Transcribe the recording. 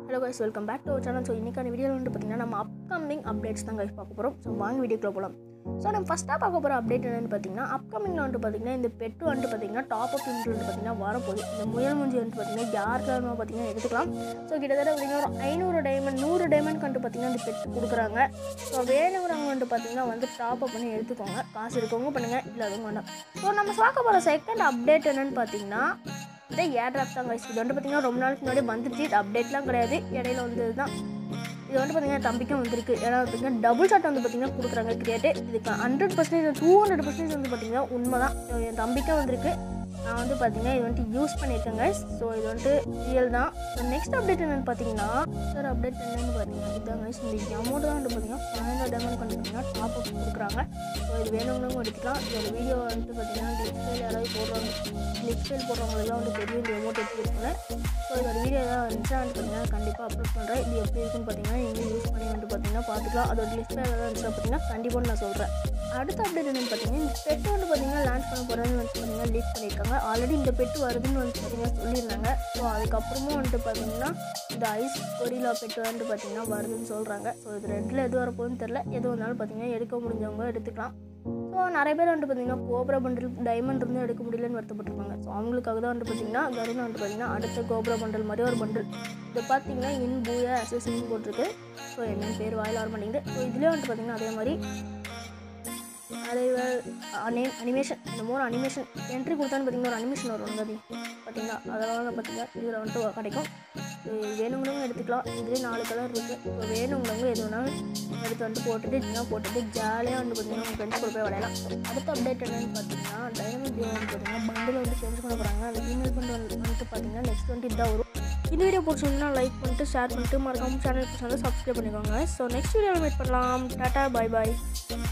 hello guys welcome back to channel so இன்றைக்கான வீடியோவில் வந்து பார்த்தீங்கன்னா நம்ம அப்கமிங் அப்டேட்ஸ் தான் கைஸ் பார்க்க போகிறோம் ஸோ வாங்க வீடியோக்குள்ள போகலாம் ஸோ நம்ம ஃபஸ்ட்டாக பார்க்க போகிற அப்டேட் என்னென்னு பார்த்தீங்கன்னா அப்கமிங்கில் வந்துட்டு பார்த்தீங்கன்னா இந்த பெட்டு வந்துட்டு பார்த்தீங்கன்னா டாப் அப் லிமிட் வந்து பார்த்தீங்கன்னா வரப்போகுது இந்த முயல் மூஞ்சி வந்துட்டு பார்த்தீங்கன்னா யாருக்காக பார்த்தீங்கன்னா எடுத்துக்கலாம் ஸோ கிட்டத்தட்ட பார்த்தீங்கன்னா ஒரு ஐநூறு டைமண்ட் நூறு டைமண்ட் வந்துட்டு பார்த்தீங்கன்னா இந்த பெட்டு கொடுக்குறாங்க ஸோ வேணுங்கிறவங்க வந்துட்டு பார்த்தீங்கன்னா வந்து டாப் அப் பண்ணி எடுத்துக்கோங்க காசு இருக்கவங்க பண்ணுங்கள் இல்லாதவங்க வேண்டாம் ஸோ நம்ம பார்க்க போகிற செகண்ட் அப்டேட் என்னென்னு பார்த்தீங்கன்னா இந்த ஏர்ட்ராப் தான் கைஸ் இது வந்து பார்த்தீங்கன்னா ரொம்ப நாளுக்கு முன்னாடி வந்துருச்சு இது அப்டேட்லாம் கிடையாது இடையில வந்தது தான் இது வந்து பார்த்தீங்கன்னா தம்பிக்கும் வந்திருக்கு ஏன்னா பார்த்தீங்கன்னா டபுள் ஷாட் வந்து பார்த்தீங்கன்னா கொடுக்குறாங்க கிரியேட்டு இதுக்கு hundred percentage to hundred percentage வந்து பார்த்தீங்கன்னா உண்மை தான் என் தம்பிக்கும் வந்திருக்கு நான் வந்து பார்த்தீங்கன்னா இது வந்துட்டு யூஸ் பண்ணியிருக்கேன் கைஸ் ஸோ இது வந்துட்டு ரியல் தான் ஸோ நெக்ஸ்ட் அப்டேட் என்னென்னு பார்த்தீங்கன்னா சார் அப்டேட் என்னென்னு பார்த்தீங்கன்னா இதுதான் கைஸ் இந்த அமௌண்ட் தான் வந்து பார்த்தீங்கன்னா பதினஞ்சு டைமண்ட் கொண்டு பார்த்தீங்கன்னா டாப் அப் கொடுக்குறாங்க ஸோ இது வேணும்னு எடுத்துக்கலாம் இதோட வீடியோ வந்துட்டு பார்த்தீங்கன்னா கிளிக்ஸ்டைல் யாராவது போடுறாங்க கிளிக்ஸ்டைல் போடுறவங்களுக்குலாம் வந்து தெரியும் இந்த அமௌண்ட் எப்படி இருக்குன்னு ஸோ இதோட வீடியோ ஏதாவது இருந்துச்சுன்னா வந்து பார்த்தீங்கன்னா கண்டிப்பாக அப்லோட் பண்ணுறேன் இது எப்படி இருக்குன்னு பார்த்தீங்கன்னா நீங்கள் யூஸ் பண்ணி வந்து பார்த்தீங்கன்னா பார்த்துக்கலாம் அதோட லிஸ்ட்டில் ஏதாவது இருந்துச்சுன்னா பார்த்தீங்கன்னா கண்டிப்பாக நான் சொல்கிறேன் அடுத்த அப்டேட் என்னென்னு பார்த்தீங்கன்னா இந்த பெட்டு வந்து பார்த்தீங்கன்னா லான்ச் பண்ண போகிறதுன்னு வந்து பார்த்தீங்கன்னா லீக் பண்ணியிருக்காங்க ஆல்ரெடி இந்த பெட்டு வருதுன்னு வந்து பார்த்தீங்கன்னா சொல்லியிருந்தாங்க ஸோ அதுக்கப்புறமும் வந்துட்டு பார்த்தீங்கன்னா இந்த ஐஸ் கொரிலா பெட்டு வந்துட்டு பார்த்தீங்கன்னா வருதுன்னு சொல்கிறாங்க ஸோ இது ரெண்டில் எது வரப்போகுதுன்னு தெரில எது வந்தாலும் பார்த்தீங்கன்னா எடுக்க முடிஞ்சவங்க எடுத்துக்கலாம் ஸோ நிறைய பேர் வந்துட்டு பார்த்தீங்கன்னா கோப்ரா பண்டில் டைமண்ட் இருந்து எடுக்க முடியலன்னு வருத்தப்பட்டிருப்பாங்க ஸோ அவங்களுக்காக தான் வந்துட்டு பார்த்தீங்கன்னா கருணா வந்துட்டு பார்த்தீங்கன்னா அடுத்த கோப்ரா பண்டல் மாதிரி ஒரு பண்டில் இது பார்த்தீங்கன்னா இன் பூயா அசசின்னு போட்டிருக்கு ஸோ என்னென்னு பேர் வாயில் வர மாட்டேங்குது ஸோ இதுலேயே வந்துட்டு பார்த்தீங்கன்னா அதே மாதிரி நிறைய அனி அனிமேஷன் இந்த மூணு அனிமேஷன் என்ட்ரி கொடுத்தான்னு பார்த்தீங்கன்னா ஒரு அனிமேஷன் வரும் வந்து பார்த்தீங்களா அதெல்லாம் பார்த்தீங்கன்னா இதில் வந்துட்டு கிடைக்கும் இது வேணுங்கிறவங்க எடுத்துக்கலாம் இதுலேயே நாலு கலர் இருக்குது ஸோ வேணுங்கிறவங்க எது வேணாலும் எடுத்து வந்துட்டு போட்டுட்டு இதெல்லாம் போட்டுட்டு ஜாலியாக வந்து பார்த்தீங்கன்னா உங்கள் ஃப்ரெண்ட்ஸ் கூட போய் விளையாடலாம் அடுத்த அப்டேட் என்னென்னு பார்த்தீங்கன்னா டைனமிக் டே வந்து பார்த்தீங்கன்னா பண்டில் வந்து சேஞ்ச் பண்ண போகிறாங்க அந்த ஃபீமேல் பண்டில் வந்துட்டு பார்த்தீங்கன்னா நெக்ஸ்ட் வந்துட்டு இதான் வரும் இந்த வீடியோ பிடிச்சிருந்தா லைக் பண்ணிட்டு ஷேர் பண்ணிட்டு மறக்காம சேனலுக்கு வந்து சப்ஸ்கிரைப் பண்ணிக்கோங்க ஸோ நெக்ஸ்ட் வீடியோவில் மீட் பண்ணலாம் டாட்டா பாய் பாய்